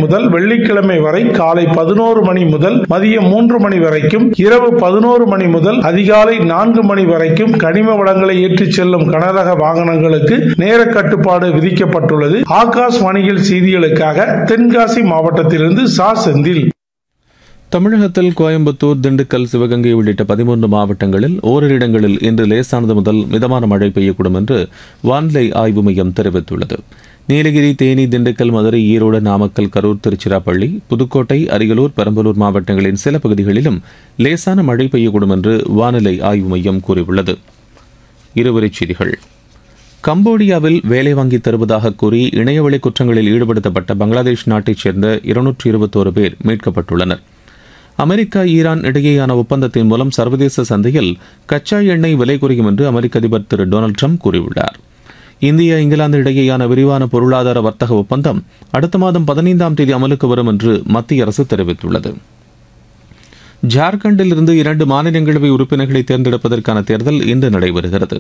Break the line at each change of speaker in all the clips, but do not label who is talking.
முதல் வெள்ளிக்கிழமை வரை காலை பதினோரு மணி முதல் மதியம் மூன்று மணி வரைக்கும் இரவு பதினோரு மணி முதல் அதிகாலை நான்கு மணி வரைக்கும் கனிம வளங்களை ஏற்றிச் செல்லும் கனரக வாகனங்களுக்கு நேர கட்டுப்பாடு விதிக்கப்பட்டுள்ளது ஆகாஷ் வாணிகள் செய்திகளுக்காக தென்காசி மாவட்டத்திலிருந்து சா செந்தில்
தமிழகத்தில் கோயம்புத்தூர் திண்டுக்கல் சிவகங்கை உள்ளிட்ட பதிமூன்று மாவட்டங்களில் ஓரிரு இடங்களில் இன்று லேசானது முதல் மிதமான மழை பெய்யக்கூடும் என்று வானிலை ஆய்வு மையம் தெரிவித்துள்ளது நீலகிரி தேனி திண்டுக்கல் மதுரை ஈரோடு நாமக்கல் கரூர் திருச்சிராப்பள்ளி புதுக்கோட்டை அரியலூர் பெரம்பலூர் மாவட்டங்களின் சில பகுதிகளிலும் லேசான மழை பெய்யக்கூடும் என்று வானிலை ஆய்வு மையம் கூறியுள்ளது இருவரிச் செய்திகள் கம்போடியாவில் வேலை வாங்கி தருவதாக கூறி இணையவழி குற்றங்களில் ஈடுபடுத்தப்பட்ட பங்களாதேஷ் நாட்டைச் சேர்ந்த இருநூற்று இருபத்தோரு பேர் மீட்கப்பட்டுள்ளனர் அமெரிக்கா ஈரான் இடையேயான ஒப்பந்தத்தின் மூலம் சர்வதேச சந்தையில் கச்சா எண்ணெய் விலை குறையும் என்று அமெரிக்க அதிபர் திரு டொனால்டு ட்ரம்ப் கூறியுள்ளார் இந்தியா இங்கிலாந்து இடையேயான விரிவான பொருளாதார வர்த்தக ஒப்பந்தம் அடுத்த மாதம் பதினைந்தாம் தேதி அமலுக்கு வரும் என்று மத்திய அரசு தெரிவித்துள்ளது ஜார்க்கண்டில் இருந்து இரண்டு மாநிலங்களவை உறுப்பினர்களை தேர்ந்தெடுப்பதற்கான தேர்தல் இன்று நடைபெறுகிறது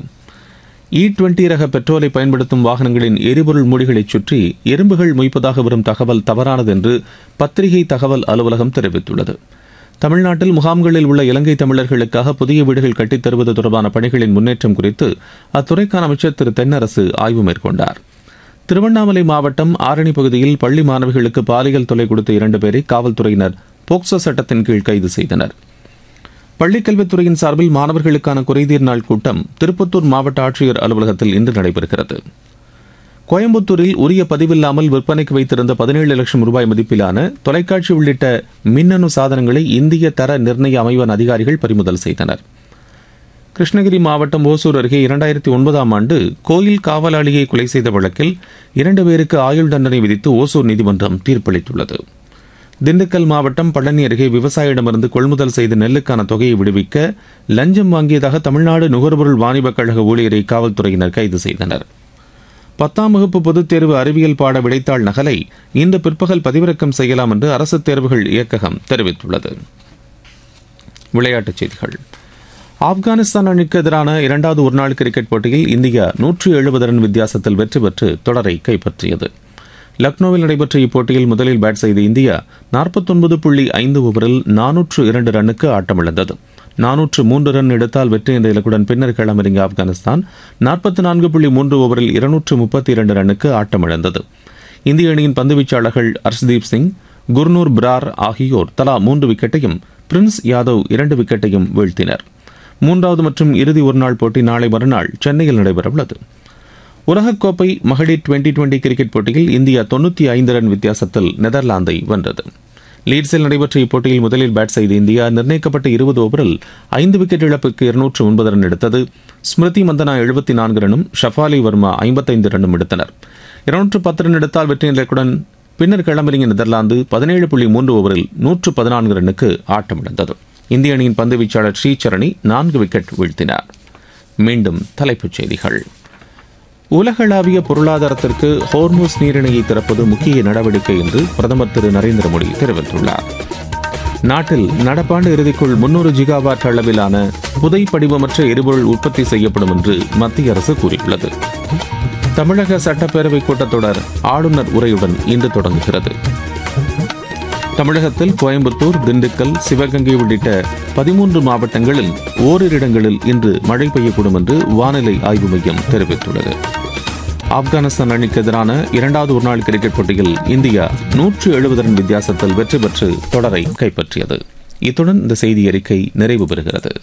இ டுவெண்டி ரக பெட்ரோலை பயன்படுத்தும் வாகனங்களின் எரிபொருள் மூடிகளைச் சுற்றி எறும்புகள் மொய்ப்பதாக வரும் தகவல் தவறானது என்று பத்திரிகை தகவல் அலுவலகம் தெரிவித்துள்ளது தமிழ்நாட்டில் முகாம்களில் உள்ள இலங்கை தமிழர்களுக்காக புதிய வீடுகள் கட்டித் தருவது தொடர்பான பணிகளின் முன்னேற்றம் குறித்து அத்துறைக்கான அமைச்சர் திரு தென்னரசு ஆய்வு மேற்கொண்டார் திருவண்ணாமலை மாவட்டம் ஆரணி பகுதியில் பள்ளி மாணவிகளுக்கு பாலியல் தொல்லை கொடுத்த இரண்டு பேரை காவல்துறையினர் போக்சோ சட்டத்தின் கீழ் கைது செய்தனர் பள்ளிக்கல்வித்துறையின் சார்பில் மாணவர்களுக்கான குறைதீர் நாள் கூட்டம் திருப்பத்தூர் மாவட்ட ஆட்சியர் அலுவலகத்தில் இன்று நடைபெறுகிறது கோயம்புத்தூரில் உரிய பதிவில்லாமல் விற்பனைக்கு வைத்திருந்த பதினேழு லட்சம் ரூபாய் மதிப்பிலான தொலைக்காட்சி உள்ளிட்ட மின்னணு சாதனங்களை இந்திய தர நிர்ணய அமைவன் அதிகாரிகள் பறிமுதல் செய்தனர் கிருஷ்ணகிரி மாவட்டம் ஓசூர் அருகே இரண்டாயிரத்தி ஒன்பதாம் ஆண்டு கோயில் காவலாளியை கொலை செய்த வழக்கில் இரண்டு பேருக்கு ஆயுள் தண்டனை விதித்து ஓசூர் நீதிமன்றம் தீர்ப்பளித்துள்ளது திண்டுக்கல் மாவட்டம் பழனி அருகே விவசாயியிடமிருந்து கொள்முதல் செய்த நெல்லுக்கான தொகையை விடுவிக்க லஞ்சம் வாங்கியதாக தமிழ்நாடு நுகர்பொருள் வாணிபக் கழக ஊழியரை காவல்துறையினர் கைது செய்தனர் பத்தாம் வகுப்பு பொதுத் தேர்வு அறிவியல் பாட விடைத்தாள் நகலை இன்று பிற்பகல் பதிவிறக்கம் செய்யலாம் என்று அரசு தேர்வுகள் இயக்ககம் தெரிவித்துள்ளது விளையாட்டுச் செய்திகள் ஆப்கானிஸ்தான் அணிக்கு எதிரான இரண்டாவது ஒருநாள் கிரிக்கெட் போட்டியில் இந்தியா நூற்று எழுபது ரன் வித்தியாசத்தில் வெற்றி பெற்று தொடரை கைப்பற்றியது லக்னோவில் நடைபெற்ற இப்போட்டியில் முதலில் பேட் செய்த இந்தியா நாற்பத்தொன்பது புள்ளி ஐந்து ஓவரில் நானூற்று இரண்டு ரன்னுக்கு ஆட்டமிழந்தது நானூற்று மூன்று ரன் எடுத்தால் வெற்றி என்ற இலக்குடன் பின்னர் களமிறங்கிய ஆப்கானிஸ்தான் நாற்பத்தி நான்கு புள்ளி மூன்று ஓவரில் இருநூற்று முப்பத்தி இரண்டு ரன்னுக்கு ஆட்டமிழந்தது இந்திய அணியின் பந்துவீச்சாளர்கள் அர்ஷ்தீப் சிங் குர்னூர் பிரார் ஆகியோர் தலா மூன்று விக்கெட்டையும் பிரின்ஸ் யாதவ் இரண்டு விக்கெட்டையும் வீழ்த்தினர் மூன்றாவது மற்றும் இறுதி ஒருநாள் போட்டி நாளை மறுநாள் சென்னையில் நடைபெறவுள்ளது உலகக்கோப்பை மகளிர் டுவெண்டி டுவெண்டி கிரிக்கெட் போட்டியில் இந்தியா தொண்ணூற்றி ஐந்து ரன் வித்தியாசத்தில் நெதர்லாந்தை வென்றது லீட்ஸில் நடைபெற்ற இப்போட்டியில் முதலில் பேட் செய்த இந்தியா நிர்ணயிக்கப்பட்ட இருபது ஓவரில் ஐந்து விக்கெட் இழப்புக்கு இருநூற்று ஒன்பது ரன் எடுத்தது ஸ்மிருதி மந்தனா எழுபத்தி நான்கு ரன்னும் ஷஃபாலி வர்மா ஐம்பத்தைந்து ரன்னும் எடுத்தனர் இருநூற்று பத்து ரன் எடுத்தால் வெற்றி இலக்குடன் பின்னர் களமிறங்கிய நெதர்லாந்து பதினேழு புள்ளி மூன்று ஓவரில் நூற்று பதினான்கு ரன்னுக்கு ஆட்டமிழந்தது இந்திய அணியின் பந்து வீச்சாளர் ஸ்ரீசரணி நான்கு விக்கெட் வீழ்த்தினார் மீண்டும் தலைப்புச் செய்திகள் உலகளாவிய பொருளாதாரத்திற்கு ஹோர்மோஸ் நீரிணையை திறப்பது முக்கிய நடவடிக்கை என்று பிரதமர் திரு நரேந்திர மோடி தெரிவித்துள்ளார் நாட்டில் நடப்பாண்டு இறுதிக்குள் முன்னூறு ஜிகாவாட் அளவிலான புதை படிவமற்ற எரிபொருள் உற்பத்தி செய்யப்படும் என்று மத்திய அரசு கூறியுள்ளது தமிழக சட்டப்பேரவை கூட்டத்தொடர் ஆளுநர் உரையுடன் இன்று தொடங்குகிறது தமிழகத்தில் கோயம்புத்தூர் திண்டுக்கல் சிவகங்கை உள்ளிட்ட பதிமூன்று மாவட்டங்களில் ஓரிரு இடங்களில் இன்று மழை பெய்யக்கூடும் என்று வானிலை ஆய்வு மையம் தெரிவித்துள்ளது ஆப்கானிஸ்தான் அணிக்கு எதிரான இரண்டாவது ஒருநாள் கிரிக்கெட் போட்டியில் இந்தியா நூற்று எழுபது ரன் வித்தியாசத்தில் வெற்றி பெற்று தொடரை கைப்பற்றியது இத்துடன் இந்த செய்தி அறிக்கை நிறைவு பெறுகிறது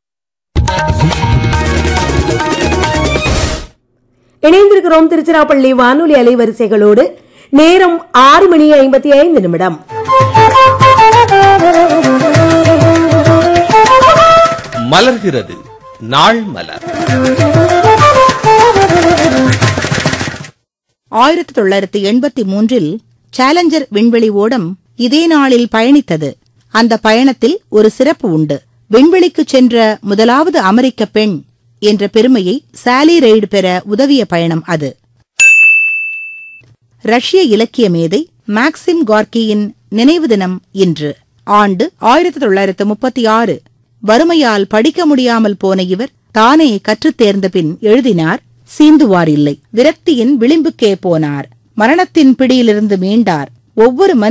இணைந்திருக்கிறோம் திருச்சிராப்பள்ளி வானொலி அலைவரிசைகளோடு நேரம் ஆறு மணி ஐம்பத்தி ஐந்து நிமிடம்
மலர்கிறது நாள் மலர்
ஆயிரத்தி தொள்ளாயிரத்தி எண்பத்தி மூன்றில் சேலஞ்சர் விண்வெளி ஓடம் இதே நாளில் பயணித்தது அந்த பயணத்தில் ஒரு சிறப்பு உண்டு விண்வெளிக்கு சென்ற முதலாவது அமெரிக்க பெண் என்ற பெருமையை சாலி ரெய்டு பெற உதவிய பயணம் அது ரஷ்ய இலக்கிய மேதை மேக்சிம் கார்கியின் நினைவு தினம் இன்று ஆண்டு ஆயிரத்தி தொள்ளாயிரத்து முப்பத்தி ஆறு வறுமையால் படிக்க முடியாமல் போன இவர் தானே கற்றுத் தேர்ந்த பின் எழுதினார் சீந்துவார் இல்லை விரக்தியின் விளிம்புக்கே போனார் மரணத்தின் பிடியிலிருந்து மீண்டார் ஒவ்வொரு